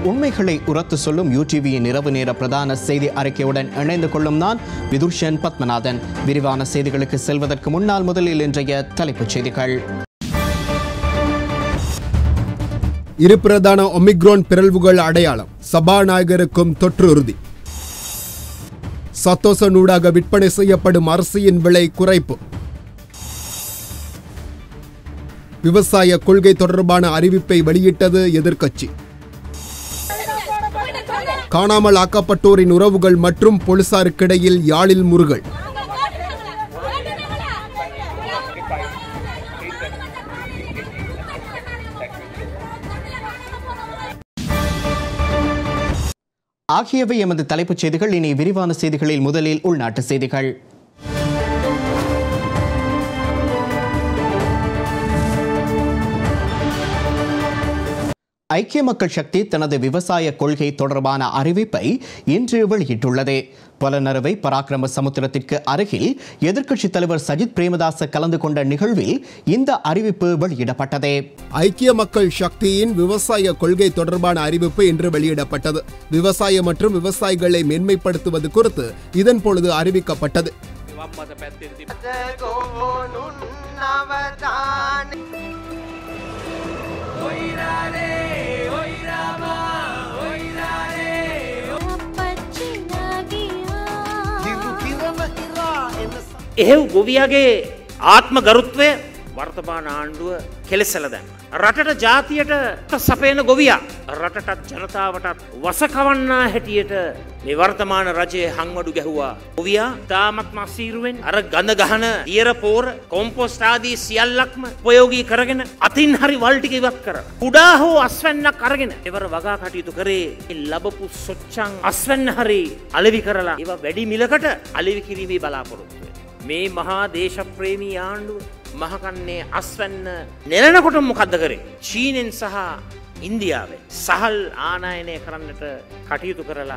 உண்மைகளை உரத்து சொல்லும் யூடிவியின் இரவு நேர பிரதான செய்தி அறிக்கையுடன் இணைந்து கொள்ளும் நான் விதுஷன் பத்மநாதன் விரிவான செய்திகளுக்கு செல்வதற்கு முன்னால் முதலில் இன்றைய தலைப்புச் செய்திகள் இரு பிரதான ஒமிக்ரோன் பிறழ்வுகள் அடையாளம் சபாநாயகருக்கும் தொற்று உறுதி சத்தோசனூடாக விற்பனை செய்யப்படும் அரிசியின் விலை குறைப்பு விவசாய கொள்கை தொடர்பான அறிவிப்பை வெளியிட்டது எதிர்க்கட்சி காணாமல் ஆக்கப்பட்டோரின் உறவுகள் மற்றும் போலீசாருக்கிடையில் யாழில் முருகல் ஆகியவை எமது தலைப்புச் செய்திகள் இனி விரிவான செய்திகளில் முதலில் உள்நாட்டு செய்திகள் ஐக்கிய மக்கள் சக்தி தனது விவசாய கொள்கை தொடர்பான அறிவிப்பை இன்று வெளியிட்டுள்ளது புலனறுவை பராக்கிரம சமுத்திரத்திற்கு அருகில் எதிர்க்கட்சித் தலைவர் சஜித் பிரேமதாச கலந்து கொண்ட நிகழ்வில் இந்த அறிவிப்பு வெளியிடப்பட்டது ஐக்கிய மக்கள் சக்தியின் விவசாய கொள்கை தொடர்பான அறிவிப்பு இன்று வெளியிடப்பட்டது விவசாயம் மற்றும் விவசாயிகளை மேன்மைப்படுத்துவது குறித்து இதன் பொழுது அறிவிக்கப்பட்டது එහෙව් ගොවියගේ ආත්ම ගරුත්වය වර්තමාන ආණ්ඩුව කෙලෙසල දැන්. රටට ජාතියට සපයන ගොවියා රටටත් ජනතාවටත් වසකවන්නා හැටියට මේ වර්තමාන රජය හංවඩු ගැහුවා. ගොවියා තාමත් මස්සීරුවෙන් අර ගඳ ගහන දියර පෝර කොම්පොස්ටාදී සියල්ලක්ම උපයෝගී කරගෙන අතින් හරි වල්ටික ඉවත් කර. කුඩා හෝ අස්වැන්නක් අරගෙන එවර වගා කටයුතු කරේ ලබපු සොච්චං අස්වැන්න හරි අලවි කරලා ඒවා වැඩි මිලකට අලවි කිරීමේ බලාපොරොත්තුව. මේ මහා දේශප්‍රේමී ආණ්ඩුව මහකන්නේ අස්වැන්න නෙලනකොට මොකක්ද කරේ. චීනෙන් සහ ඉන්දියාවේ සහල් ආනායනය කරන්නට කටයුතු කරලා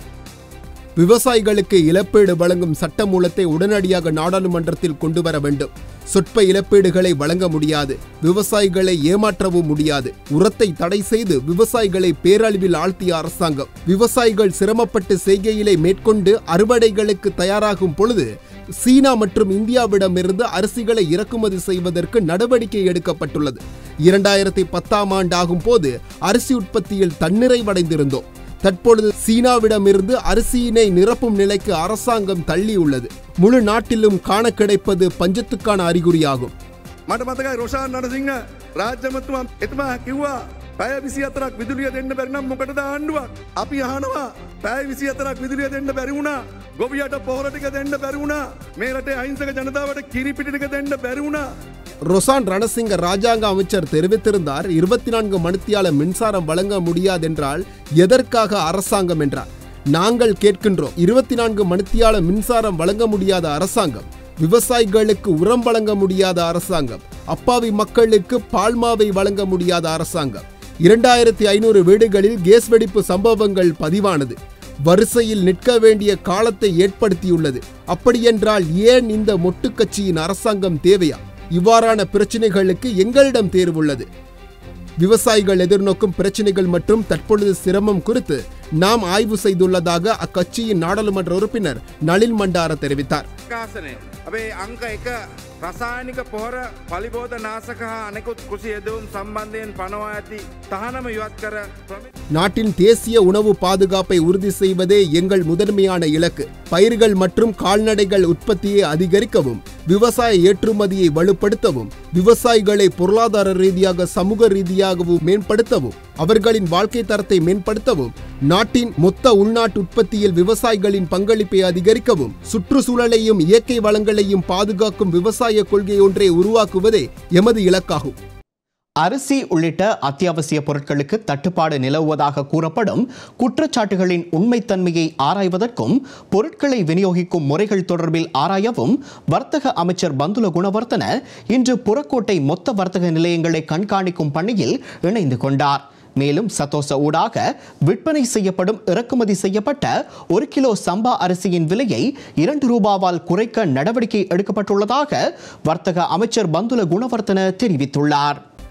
விவசாயிகளுக்கு இழப்பீடு வழங்கும் சட்டமூலத்தை உடனடியாக நாடாளுமன்றத்தில் கொண்டு வர வேண்டும் சொற்ப இழப்பீடுகளை வழங்க முடியாது விவசாயிகளை ஏமாற்றவும் முடியாது உரத்தை தடை செய்து விவசாயிகளை பேரழிவில் ஆழ்த்திய அரசாங்கம் விவசாயிகள் சிரமப்பட்டு செய்கையிலே மேற்கொண்டு அறுவடைகளுக்கு தயாராகும் பொழுது சீனா மற்றும் இந்தியாவிடமிருந்து அரிசிகளை இறக்குமதி செய்வதற்கு நடவடிக்கை எடுக்கப்பட்டுள்ளது இரண்டாயிரத்தி பத்தாம் ஆண்டு ஆகும் போது அரிசி உற்பத்தியில் தன்னிறைவடைந்திருந்தோம் தற்பொழுது சீனாவிடமிருந்து அரிசியினை நிரப்பும் நிலைக்கு அரசாங்கம் தள்ளியுள்ளது முழு நாட்டிலும் காண கிடைப்பது பஞ்சத்துக்கான அறிகுறியாகும் මට මතකයි රෝෂාන් නටසිංහ රාජ්‍යමතුමා එතුමා කිව්වා පැය විසි අතරක් විදුලිය දෙන්න බැරිනම් මොකටද ආණ්ඩුවක් අපි අහනවා පැය විසි අතරක් විදුලිය දෙන්න බැරිවුණා ගොවියට පොහොරටික දෙන්න බැරිවුණා මේ රටේ අහිංසක ජනතාවට කිරිපිටික දෙන්න බැරිවුණා ரொசான் ரணசிங்க ராஜாங்க அமைச்சர் தெரிவித்திருந்தார் இருபத்தி நான்கு மணித்தியால மின்சாரம் வழங்க முடியாதென்றால் எதற்காக அரசாங்கம் என்றார் நாங்கள் கேட்கின்றோம் இருபத்தி நான்கு மணித்தியால மின்சாரம் வழங்க முடியாத அரசாங்கம் விவசாயிகளுக்கு உரம் வழங்க முடியாத அரசாங்கம் அப்பாவி மக்களுக்கு பால்மாவை வழங்க முடியாத அரசாங்கம் இரண்டாயிரத்தி ஐநூறு வீடுகளில் கேஸ் வெடிப்பு சம்பவங்கள் பதிவானது வரிசையில் நிற்க வேண்டிய காலத்தை ஏற்படுத்தியுள்ளது அப்படியென்றால் ஏன் இந்த மொட்டு கட்சியின் அரசாங்கம் தேவையா இவ்வாறான பிரச்சனைகளுக்கு எங்களிடம் தேர்வுள்ளது விவசாயிகள் எதிர்நோக்கும் பிரச்சனைகள் மற்றும் தற்பொழுது சிரமம் குறித்து நாம் ஆய்வு செய்துள்ளதாக அக்கட்சியின் நாடாளுமன்ற உறுப்பினர் நளின் மண்டார தெரிவித்தார் කාසනය අපේ අංක එක රසායනික පොහොර පලිබෝධ නාසක හා අනෙකුත් කෘසි යෙදවුම් සම්බන්ධයෙන් පනවා ඇති තහනම ඉවත් කර ප්‍රමි- நாட்டின் தேசிய உணவு பாதுகாப்பை உறுதி செய்வதே எங்கள் முதன்மையான இலக்கு பயிர்கள் மற்றும் கால்நடைகள் உற்பத்தியை அதிகரிக்கவும் விவசாய ஏற்றுமதியை வலுப்படுத்தவும் விவசாயிகளை பொருளாதார ரீதியாக சமூக ரீதியாகவும் மேம்படுத்தவும் அவர்களின் வாழ்க்கை தரத்தை மேம்படுத்தவும் நாட்டின் மொத்த உள்நாட்டு உற்பத்தியில் விவசாயிகளின் பங்களிப்பை அதிகரிக்கவும் சுற்றுச்சூழலையும் இயற்கை வளங்களையும் பாதுகாக்கும் விவசாய கொள்கை ஒன்றை உருவாக்குவதே எமது இலக்காகும் அரிசி உள்ளிட்ட அத்தியாவசிய பொருட்களுக்கு தட்டுப்பாடு நிலவுவதாக கூறப்படும் குற்றச்சாட்டுகளின் உண்மைத்தன்மையை ஆராய்வதற்கும் பொருட்களை விநியோகிக்கும் முறைகள் தொடர்பில் ஆராயவும் வர்த்தக அமைச்சர் பந்துல குணவர்த்தன இன்று புறக்கோட்டை மொத்த வர்த்தக நிலையங்களை கண்காணிக்கும் பணியில் இணைந்து கொண்டார் மேலும் சத்தோச ஊடாக விற்பனை செய்யப்படும் இறக்குமதி செய்யப்பட்ட ஒரு கிலோ சம்பா அரிசியின் விலையை இரண்டு ரூபாவால் குறைக்க நடவடிக்கை எடுக்கப்பட்டுள்ளதாக வர்த்தக அமைச்சர் பந்துல குணவர்த்தன தெரிவித்துள்ளார்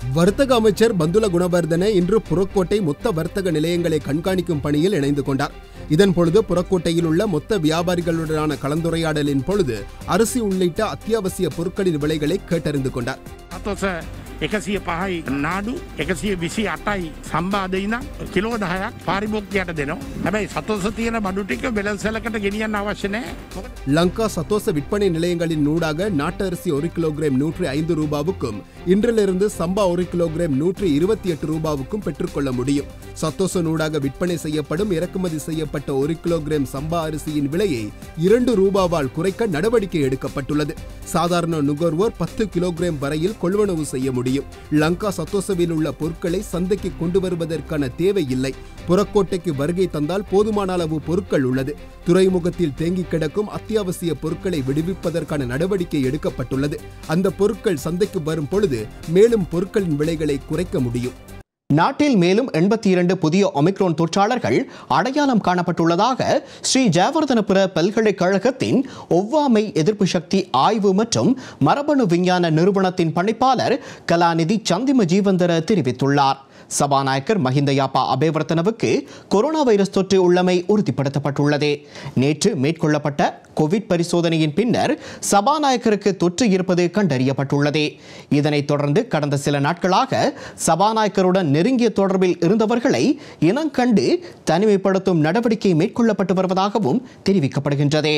வர்த்தக அமைச்சர் பந்துல குணவர்தன இன்று புறக்கோட்டை மொத்த வர்த்தக நிலையங்களை கண்காணிக்கும் பணியில் இணைந்து கொண்டார் இதன் பொழுது புறக்கோட்டையில் உள்ள மொத்த வியாபாரிகளுடனான கலந்துரையாடலின் பொழுது அரிசி உள்ளிட்ட அத்தியாவசிய பொருட்களின் விலைகளை கேட்டறிந்து கொண்டார் අතොස එකසිය පහයි නාඩු එකසිය විසි අටයි සම්බාධයින කිලෝ දහයක් පාරිභෝක්තියට දෙනවා හැබැයි සතොස තියෙන බඩුටික වෙලසලකට ගෙනියන්න අවශ්‍යනෑ லங்கா சத்தோச விற்பனை நிலையங்களின் நூடாக நாட்டு அரிசி ஒரு கிலோகிராம் நூற்றி ஐந்து ரூபாவுக்கும் இன்றிலிருந்து சம்பா ஒரு கிலோகிராம் நூற்றி இருபத்தி எட்டு ரூபாவுக்கும் பெற்றுக்கொள்ள முடியும் சத்தோச நூடாக விற்பனை செய்யப்படும் இறக்குமதி செய்யப்பட்ட ஒரு கிலோகிராம் சம்பா அரிசியின் விலையை இரண்டு ரூபாவால் குறைக்க நடவடிக்கை எடுக்கப்பட்டுள்ளது சாதாரண நுகர்வோர் பத்து கிலோகிராம் வரையில் கொள்வனவு செய்ய முடியும் லங்கா சத்தோசவில் உள்ள பொருட்களை சந்தைக்கு கொண்டு வருவதற்கான தேவை இல்லை புறக்கோட்டைக்கு வருகை தந்தால் போதுமான அளவு பொருட்கள் உள்ளது துறைமுகத்தில் தேங்கி கிடக்கும் அத்தியாவசிய பொருட்களை விடுவிப்பதற்கான நடவடிக்கை எடுக்கப்பட்டுள்ளது அந்த பொருட்கள் சந்தைக்கு வரும் பொழுது மேலும் பொருட்களின் விலைகளை குறைக்க முடியும் நாட்டில் மேலும் எண்பத்தி இரண்டு புதிய ஒமிக்ரோன் தொற்றாளர்கள் அடையாளம் காணப்பட்டுள்ளதாக ஸ்ரீ ஜெயவர்தனபுர பல்கலைக்கழகத்தின் ஒவ்வாமை எதிர்ப்பு சக்தி ஆய்வு மற்றும் மரபணு விஞ்ஞான நிறுவனத்தின் பணிப்பாளர் கலாநிதி சந்திம ஜீவந்தர தெரிவித்துள்ளார் சபாநாயகர் மஹிந்த யாப்பா அபேவர்த்தனவுக்கு கொரோனா வைரஸ் தொற்று உள்ளமை உறுதிப்படுத்தப்பட்டுள்ளது நேற்று மேற்கொள்ளப்பட்ட கோவிட் பரிசோதனையின் பின்னர் சபாநாயகருக்கு தொற்று இருப்பது கண்டறியப்பட்டுள்ளது இதனைத் தொடர்ந்து கடந்த சில நாட்களாக சபாநாயகருடன் நெருங்கிய தொடர்பில் இருந்தவர்களை இனங்கண்டு தனிமைப்படுத்தும் நடவடிக்கை மேற்கொள்ளப்பட்டு வருவதாகவும் தெரிவிக்கப்படுகின்றது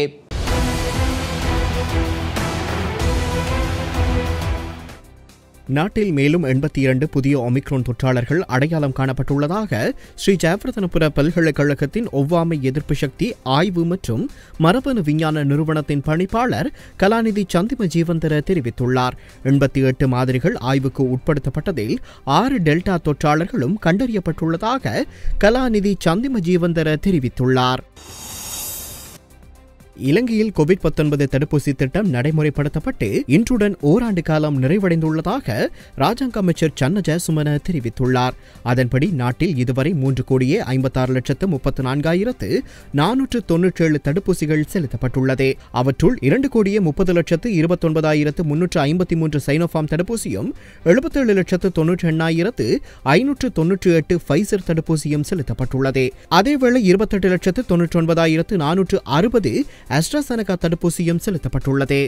நாட்டில் மேலும் எண்பத்தி இரண்டு புதிய ஒமிக்ரோன் தொற்றாளர்கள் அடையாளம் காணப்பட்டுள்ளதாக ஸ்ரீ ஜெயவர்தனபுர பல்கலைக்கழகத்தின் ஒவ்வாமை எதிர்ப்பு சக்தி ஆய்வு மற்றும் மரபணு விஞ்ஞான நிறுவனத்தின் பணிப்பாளர் கலாநிதி சந்திம ஜீவந்தர தெரிவித்துள்ளார் எண்பத்தி எட்டு மாதிரிகள் ஆய்வுக்கு உட்படுத்தப்பட்டதில் ஆறு டெல்டா தொற்றாளர்களும் கண்டறியப்பட்டுள்ளதாக கலாநிதி சந்திம ஜீவந்தர தெரிவித்துள்ளார் இலங்கையில் கோவிட் 19 தடுப்பூசி திட்டம் நடைமுறைப்படுத்தப்பட்டு இன்றுடன் ஓராண்டு காலம் நிறைவடைந்துள்ளதாக ராஜாங்க அமைச்சர் சன்ன ஜெயசுமன தெரிவித்துள்ளார் அதன்படி நாட்டில் இதுவரை மூன்று கோடியே ஐம்பத்தாறு லட்சத்து முப்பத்து நான்காயிரத்து நானூற்று தொன்னூற்றி ஏழு தடுப்பூசிகள் செலுத்தப்பட்டுள்ளது அவற்றுள் இரண்டு கோடியே முப்பது லட்சத்து இருபத்தொன்பதாயிரத்து முன்னூற்று ஐம்பத்தி மூன்று சைனோஃபார்ம் தடுப்பூசியும் எழுபத்தேழு லட்சத்து தொன்னூற்றி எண்ணாயிரத்து ஐநூற்று தொன்னூற்றி எட்டு ஃபைசர் தடுப்பூசியும் செலுத்தப்பட்டுள்ளது அதேவேளை இருபத்தெட்டு லட்சத்து தொன்னூற்றி ஒன்பதாயிரத்து நானூற்று அறுபது அஸ்ட்ராசெனகா தடுப்பூசியும் செலுத்தப்பட்டுள்ளது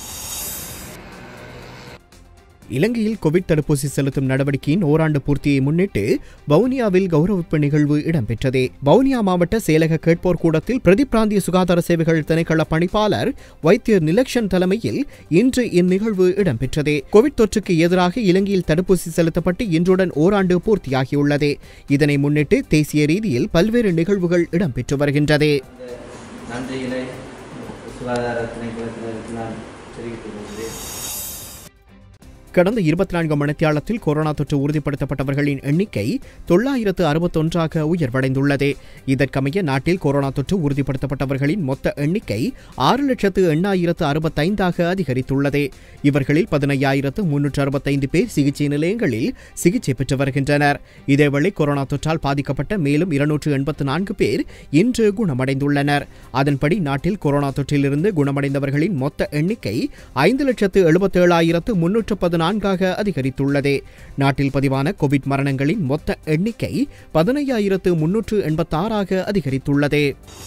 இலங்கையில் கோவிட் தடுப்பூசி செலுத்தும் நடவடிக்கையின் ஓராண்டு பூர்த்தியை முன்னிட்டு வவுனியாவில் கௌரவிப்பு நிகழ்வு இடம்பெற்றது வவுனியா மாவட்ட செயலக கேட்போர் கூடத்தில் பிரதிப்பிராந்திய சுகாதார சேவைகள் திணைக்கள பணிப்பாளர் வைத்தியர் நிலக்ஷன் தலைமையில் இன்று இந்நிகழ்வு இடம்பெற்றது கோவிட் தொற்றுக்கு எதிராக இலங்கையில் தடுப்பூசி செலுத்தப்பட்டு இன்றுடன் ஓராண்டு பூர்த்தியாகியுள்ளது இதனை முன்னிட்டு தேசிய ரீதியில் பல்வேறு நிகழ்வுகள் இடம்பெற்று வருகின்றது நன்றிகளை சுகாதார திணைக்களத்தினருக்கு நான் தெரிவித்துக் கொள்கிறேன் கடந்த இருபத்தி நான்கு மணித்தியாலத்தில் கொரோனா தொற்று உறுதிப்படுத்தப்பட்டவர்களின் எண்ணிக்கை தொள்ளாயிரத்து அறுபத்தொன்றாக உயர்வடைந்துள்ளது இதற்கமைய நாட்டில் கொரோனா தொற்று உறுதிப்படுத்தப்பட்டவர்களின் மொத்த எண்ணிக்கை ஆறு லட்சத்து எண்ணாயிரத்து அறுபத்தைந்தாக அதிகரித்துள்ளது இவர்களில் பதினையாயிரத்து முன்னூற்று அறுபத்தைந்து பேர் சிகிச்சை நிலையங்களில் சிகிச்சை பெற்று வருகின்றனர் இதேவேளை கொரோனா தொற்றால் பாதிக்கப்பட்ட மேலும் இருநூற்று எண்பத்து நான்கு பேர் இன்று குணமடைந்துள்ளனர் அதன்படி நாட்டில் கொரோனா தொற்றிலிருந்து குணமடைந்தவர்களின் மொத்த எண்ணிக்கை ஐந்து லட்சத்து எழுபத்தேழாயிரத்து முன்னூற்று பதினான்காக அதிகரித்துள்ளது நாட்டில் பதிவான கோவிட் மரணங்களின் மொத்த எண்ணிக்கை பதினையாயிரத்து முன்னூற்று எண்பத்தாறாக அதிகரித்துள்ளது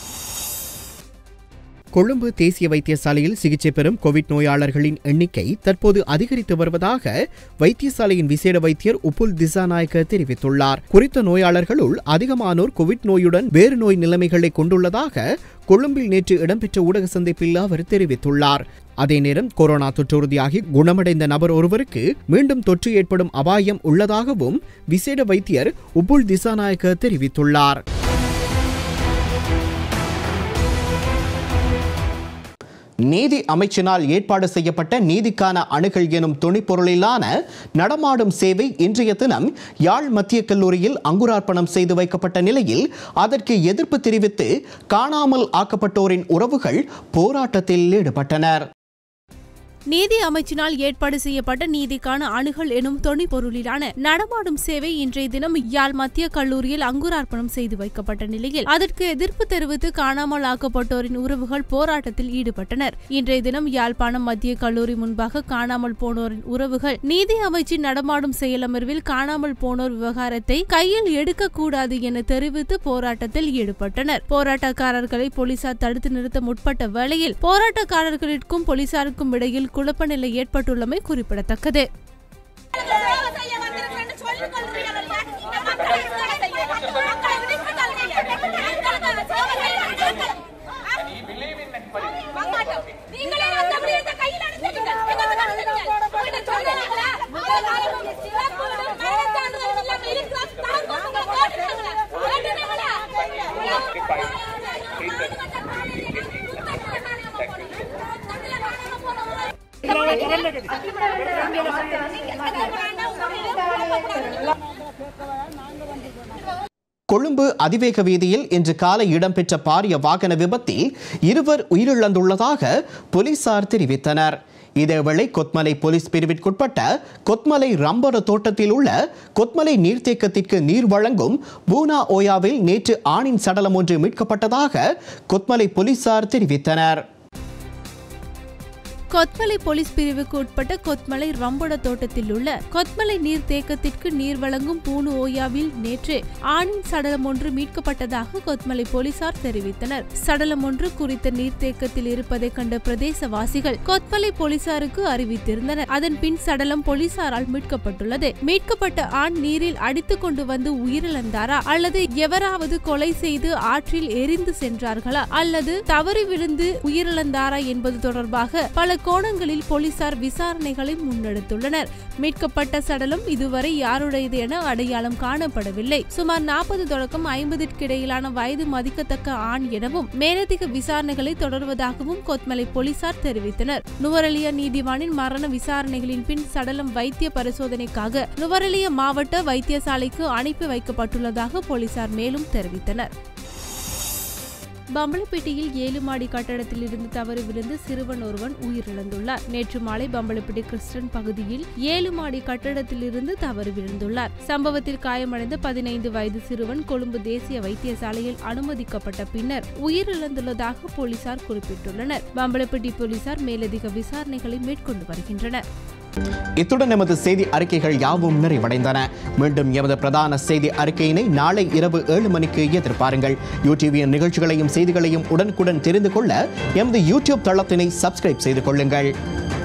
கொழும்பு தேசிய வைத்தியசாலையில் சிகிச்சை பெறும் கோவிட் நோயாளர்களின் எண்ணிக்கை தற்போது அதிகரித்து வருவதாக வைத்தியசாலையின் விசேட வைத்தியர் உப்புல் திசாநாயக்க தெரிவித்துள்ளார் குறித்த நோயாளர்களுள் அதிகமானோர் கோவிட் நோயுடன் வேறு நோய் நிலைமைகளை கொண்டுள்ளதாக கொழும்பில் நேற்று இடம்பெற்ற ஊடக சந்திப்பில் அவர் தெரிவித்துள்ளார் அதே நேரம் கொரோனா தொற்றுறுதியாகி குணமடைந்த நபர் ஒருவருக்கு மீண்டும் தொற்று ஏற்படும் அபாயம் உள்ளதாகவும் விசேட வைத்தியர் உப்புல் திசாநாயக்க தெரிவித்துள்ளார் நீதி அமைச்சினால் ஏற்பாடு செய்யப்பட்ட நீதிக்கான அணுகல் எனும் துணிப்பொருளிலான நடமாடும் சேவை இன்றைய தினம் யாழ் மத்திய கல்லூரியில் அங்குரார்ப்பணம் செய்து வைக்கப்பட்ட நிலையில் அதற்கு எதிர்ப்பு தெரிவித்து காணாமல் ஆக்கப்பட்டோரின் உறவுகள் போராட்டத்தில் ஈடுபட்டனர் நீதி அமைச்சினால் ஏற்பாடு செய்யப்பட்ட நீதிக்கான அணுகல் எனும் தொனி பொருளிலான நடமாடும் சேவை இன்றைய தினம் யாழ் மத்திய கல்லூரியில் அங்குரார்ப்பணம் செய்து வைக்கப்பட்ட நிலையில் அதற்கு எதிர்ப்பு தெரிவித்து காணாமல் ஆக்கப்பட்டோரின் உறவுகள் போராட்டத்தில் ஈடுபட்டனர் இன்றைய தினம் யாழ்ப்பாணம் மத்திய கல்லூரி முன்பாக காணாமல் போனோரின் உறவுகள் நீதி அமைச்சின் நடமாடும் செயலமர்வில் காணாமல் போனோர் விவகாரத்தை கையில் எடுக்கக்கூடாது என தெரிவித்து போராட்டத்தில் ஈடுபட்டனர் போராட்டக்காரர்களை போலீசார் தடுத்து நிறுத்த முற்பட்ட வேளையில் போராட்டக்காரர்களுக்கும் போலீசாருக்கும் இடையில் குழப்ப நிலை ஏற்பட்டுள்ளமை குறிப்பிடத்தக்கது நீங்களே அந்த விடயத்தை கையில் எடுத்துட்டீங்க எங்களுக்கு நடத்துட்டீங்க உங்கள்ட்ட சொன்னாங்களா முதல் சிறப்பு மேலத்தாண்டுதல் இல்லாம இருக்கிறோம் தாங்க உங்களை கேட்டுட்டாங்களா கேட்டுட்டாங்களா கொழும்பு அதிவேக வீதியில் இன்று காலை இடம்பெற்ற பாரிய வாகன விபத்தில் இருவர் உயிரிழந்துள்ளதாக போலீசார் தெரிவித்தனர் இதேவேளை கொத்மலை போலீஸ் பிரிவிற்குட்பட்ட கொத்மலை ரம்பர தோட்டத்தில் உள்ள கொத்மலை நீர்த்தேக்கத்திற்கு நீர் வழங்கும் பூனா ஓயாவில் நேற்று ஆணின் சடலம் ஒன்று மீட்கப்பட்டதாக கொத்மலை போலீசார் தெரிவித்தனர் கொத்மலை போலீஸ் பிரிவுக்கு உட்பட்ட கொத்மலை ரம்பொட தோட்டத்தில் உள்ள கொத்மலை நீர் தேக்கத்திற்கு நீர் வழங்கும் பூணு ஓயாவில் நேற்று ஆணின் சடலம் ஒன்று மீட்கப்பட்டதாக கொத்மலை போலீசார் தெரிவித்தனர் சடலம் ஒன்று குறித்த நீர்த்தேக்கத்தில் இருப்பதை கண்ட பிரதேசவாசிகள் கொத்மலை போலீசாருக்கு அறிவித்திருந்தனர் அதன் பின் சடலம் போலீசாரால் மீட்கப்பட்டுள்ளது மீட்கப்பட்ட ஆண் நீரில் அடித்துக் கொண்டு வந்து உயிரிழந்தாரா அல்லது எவராவது கொலை செய்து ஆற்றில் எரிந்து சென்றார்களா அல்லது தவறி விழுந்து உயிரிழந்தாரா என்பது தொடர்பாக பல கோணங்களில் போலீசார் விசாரணைகளை முன்னெடுத்துள்ளனர் மீட்கப்பட்ட சடலம் இதுவரை யாருடையது என அடையாளம் காணப்படவில்லை சுமார் நாற்பது தொடக்கம் ஐம்பதிற்கு இடையிலான வயது மதிக்கத்தக்க ஆண் எனவும் மேலதிக விசாரணைகளை தொடர்வதாகவும் கொத்மலை போலீசார் தெரிவித்தனர் நுவரலியா நீதிவானின் மரண விசாரணைகளின் பின் சடலம் வைத்திய பரிசோதனைக்காக நுவரலியா மாவட்ட வைத்தியசாலைக்கு அனுப்பி வைக்கப்பட்டுள்ளதாக போலீசார் மேலும் தெரிவித்தனர் பம்பளப்பேட்டையில் ஏழு மாடி கட்டடத்தில் இருந்து தவறி விழுந்து சிறுவன் ஒருவன் உயிரிழந்துள்ளார் நேற்று மாலை பம்பளப்பேட்டை கிறிஸ்டன் பகுதியில் ஏழு மாடி கட்டடத்தில் இருந்து தவறி விழுந்துள்ளார் சம்பவத்தில் காயமடைந்த பதினைந்து வயது சிறுவன் கொழும்பு தேசிய வைத்தியசாலையில் அனுமதிக்கப்பட்ட பின்னர் உயிரிழந்துள்ளதாக போலீசார் குறிப்பிட்டுள்ளனர் பம்பளப்பேட்டை போலீசார் மேலதிக விசாரணைகளை மேற்கொண்டு வருகின்றனர் இத்துடன் எமது செய்தி அறிக்கைகள் யாவும் நிறைவடைந்தன மீண்டும் எமது பிரதான செய்தி அறிக்கையினை நாளை இரவு ஏழு மணிக்கு எதிர்பாருங்கள் யூடியூபின் நிகழ்ச்சிகளையும் செய்திகளையும் உடனுக்குடன் தெரிந்து கொள்ள எமது யூடியூப் தளத்தினை சப்ஸ்கிரைப் செய்து கொள்ளுங்கள்